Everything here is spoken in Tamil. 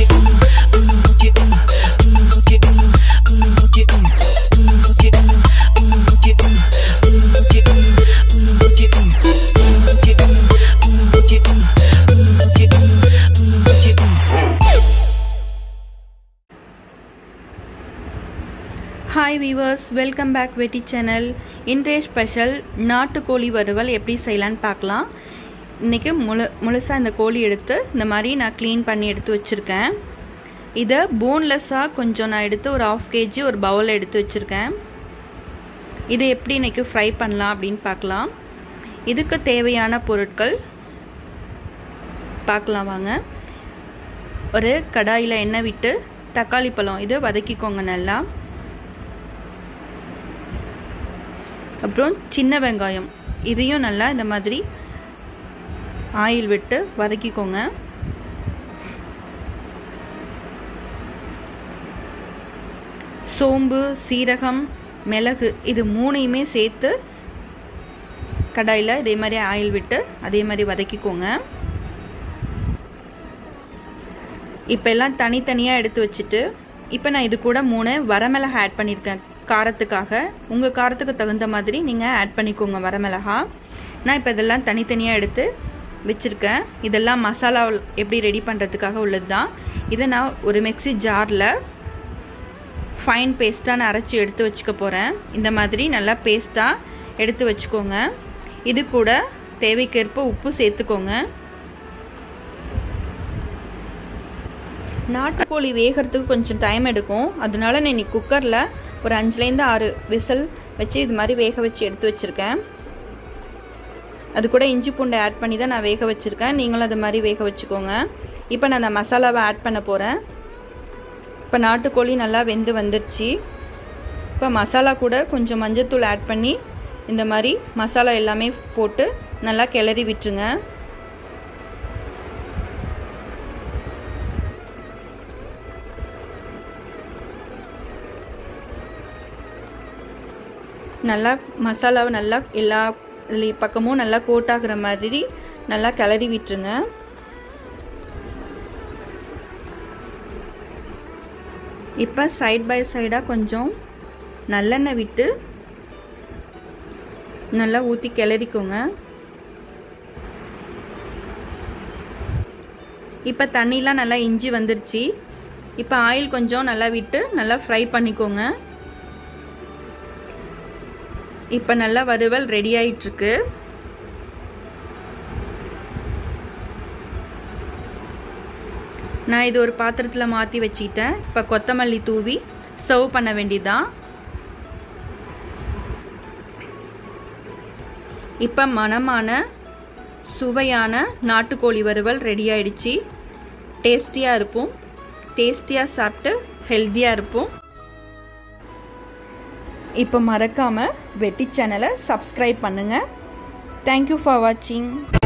ஹாய் வீவர்ஸ் வெல்கம் பேக் வெட்டி சேனல் இன்றைய ஸ்பெஷல் நாட்டுக்கோழி வறுவல் எப்படி செய்யலான்னு பார்க்கலாம் இன்றைக்கி முழு முழுசாக இந்த கோழி எடுத்து இந்த மாதிரி நான் க்ளீன் பண்ணி எடுத்து வச்சுருக்கேன் இதை போன்லெஸ்ஸாக கொஞ்சம் நான் எடுத்து ஒரு ஆஃப் கேஜி ஒரு பவுல் எடுத்து வச்சுருக்கேன் இதை எப்படி இன்றைக்கி ஃப்ரை பண்ணலாம் அப்படின்னு பார்க்கலாம் இதுக்கு தேவையான பொருட்கள் பார்க்கலாம் வாங்க ஒரு கடாயில் எண்ணெய் விட்டு தக்காளி பழம் இது வதக்கிக்கோங்க நல்லா அப்புறம் சின்ன வெங்காயம் இதையும் நல்லா இந்த மாதிரி ஆயில் விட்டு வதக்கிக்கோங்க சோம்பு சீரகம் மிளகு இது மூணையுமே சேர்த்து கடாயில் இதே மாதிரி ஆயில் விட்டு அதே மாதிரி வதக்கிக்கோங்க இப்போ எல்லாம் தனித்தனியாக எடுத்து வச்சுட்டு இப்போ நான் இது கூட மூணு வரமிளகா ஆட் பண்ணியிருக்கேன் காரத்துக்காக உங்கள் காரத்துக்கு தகுந்த மாதிரி நீங்கள் ஆட் பண்ணிக்கோங்க வரமிளகா நான் இப்போ இதெல்லாம் தனித்தனியாக எடுத்து வச்சுருக்கேன் இதெல்லாம் மசாலா எப்படி ரெடி பண்ணுறதுக்காக உள்ளது தான் இதை நான் ஒரு மிக்சி ஜாரில் ஃபைன் பேஸ்ட்டாக நான் அரைச்சி எடுத்து வச்சுக்க போகிறேன் இந்த மாதிரி நல்லா பேஸ்ட்டாக எடுத்து வச்சுக்கோங்க இது கூட தேவைக்கேற்ப உப்பு சேர்த்துக்கோங்க நாட்டுக்கோழி வேகிறதுக்கு கொஞ்சம் டைம் எடுக்கும் அதனால நான் இன்னைக்கு குக்கரில் ஒரு அஞ்சுலேருந்து ஆறு விசில் வச்சு இது மாதிரி வேக வச்சு எடுத்து வச்சுருக்கேன் அது கூட இஞ்சி பூண்டை ஆட் பண்ணி தான் நான் வேக வச்சுருக்கேன் நீங்களும் அது மாதிரி வேக வச்சுக்கோங்க இப்போ நான் அந்த மசாலாவை ஆட் பண்ண போகிறேன் இப்போ நாட்டுக்கோழி நல்லா வெந்து வந்துருச்சு இப்போ மசாலா கூட கொஞ்சம் மஞ்சத்தூள் ஆட் பண்ணி இந்த மாதிரி மசாலா எல்லாமே போட்டு நல்லா கிளறி விட்டுருங்க நல்லா மசாலாவை நல்லா எல்லா பக்கமும் நல்லா கோட் ஆகுற மாதிரி நல்லா கிளறி விட்டுருங்க இப்போ சைட் பை சைடாக கொஞ்சம் நல்லெண்ணெய் விட்டு நல்லா ஊற்றி கிளறிக்கோங்க இப்போ தண்ணிலாம் நல்லா இஞ்சி வந்துருச்சு இப்போ ஆயில் கொஞ்சம் நல்லா விட்டு நல்லா ஃப்ரை பண்ணிக்கோங்க இப்போ நல்லா வறுவல் ரெடி ஆயிட்டுருக்கு நான் இது ஒரு பாத்திரத்தில் மாற்றி வச்சுக்கிட்டேன் இப்போ கொத்தமல்லி தூவி சர்வ் பண்ண வேண்டியதான் இப்போ மனமான சுவையான நாட்டுக்கோழி வறுவல் ரெடி ஆயிடுச்சு டேஸ்டியாக இருப்போம் டேஸ்டியாக சாப்பிட்டு ஹெல்த்தியாக இருப்போம் இப்போ மறக்காமல் வெட்டி சேனலை சப்ஸ்கிரைப் பண்ணுங்கள் தேங்க்யூ ஃபார் வாட்சிங்